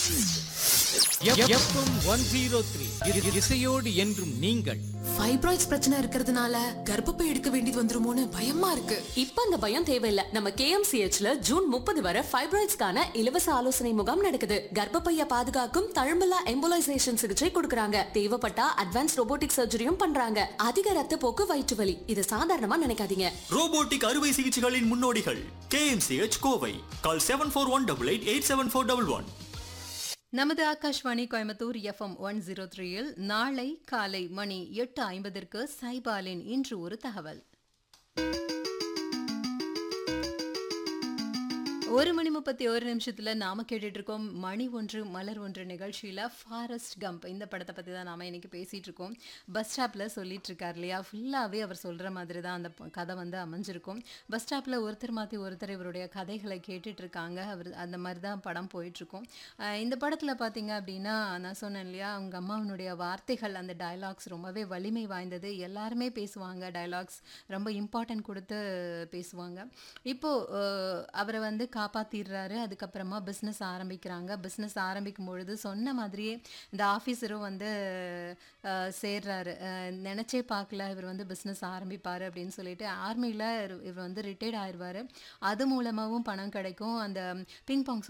FM one zero three இசையோடு என்றும் நீங்கள் ஃபைப்ராய்ட்ஸ் பிரச்சனை இருக்கிறதுனால கர்ப்பப்பை எடுக்க வேண்டியது வந்துருமோன்னு பயமா இருக்கு இப்ப அந்த பயம் தேவையில்ல நம்ம கேஎம்சிஹெச்ல ஜூன் முப்பது வரை ஃபைப்ராய்ட்ஸ்க்கான இலவச ஆலோசனை முகாம் நடக்குது கர்ப்பப்பைய பாதுகாக்கும் தழும்பலா எம்போலைசேஷன் சிகிச்சை கொடுக்கறாங்க தேவைப்பட்டா அட்வான்ஸ் ரோபோட்டிக் சர்ஜரியும் பண்றாங்க அதிக ரத்த போக்கு வயிற்று வலி இது சாதாரணமா நினைக்காதீங்க ரோபோட்டிக் அறுவை சிகிச்சைகளின் முன்னோடிகள் KMCH Kovai call seven four one double eight eight seven four double one நமது Akashvani Coimbatore FM one zero த்ரீயில் நாளை காலை மணி எட்டு ஐம்பதற்கு சைபாலின் இன்று ஒரு தகவல் ஒரு மணி முப்பத்தி ஒரு நிமிஷத்துல நாம கேட்டுட்டு இருக்கோம் மணி ஒன்று மலர் ஒன்று நிகழ்ச்சியில ஃபாரஸ்ட் கம்ப் இந்த படத்தை பத்தி தான் நாம இன்னைக்கு பேசிட்டு இருக்கோம் பஸ் ஸ்டாப்ல சொல்லிட்டு இருக்கார் இல்லையா ஃபுல்லாவே அவர் சொல்ற மாதிரி தான் அந்த ப- கதை வந்து அமைஞ்சிருக்கும் பஸ் ஸ்டாப்ல ஒருத்தர் மாத்தி ஒருத்தர் இவருடைய கதைகளை கேட்டுட்டு இருக்காங்க அவர் அந்த மாதிரி தான் படம் போயிட்டு இருக்கும் அஹ் இந்த படத்துல பாத்தீங்க அப்படின்னா நான் சொன்னேன் இல்லையா அவங்க அம்மாவனுடைய வார்த்தைகள் அந்த டயலாக்ஸ் ரொம்பவே வலிமை வாய்ந்தது எல்லாருமே பேசுவாங்க டயலாக்ஸ் ரொம்ப இம்பார்ட்டன்ட் கொடுத்து பேசுவாங்க இப்போ அஹ், அவரை வந்து காப்பாத்திடுறாரு அதுக்கப்புறமா பிஸ்னஸ் ஆரம்பிக்கிறாங்க பிஸ்னஸ் ஆரம்பிக்கும் பொழுது சொன்ன மாதிரியே இந்த ஆஃபீஸரும் வந்து அஹ், சேர்றாரு அஹ், நினைச்சே பார்க்கல இவர் வந்து பிஸ்னஸ் ஆரம்பிப்பாரு அப்படின்னு சொல்லிட்டு ஆர்மியில் இவர் வந்து ரிட்டையர்ட் ஆயிடுவாரு அது மூலமாகவும் பணம் கிடைக்கும் அந்த பிங் பாங்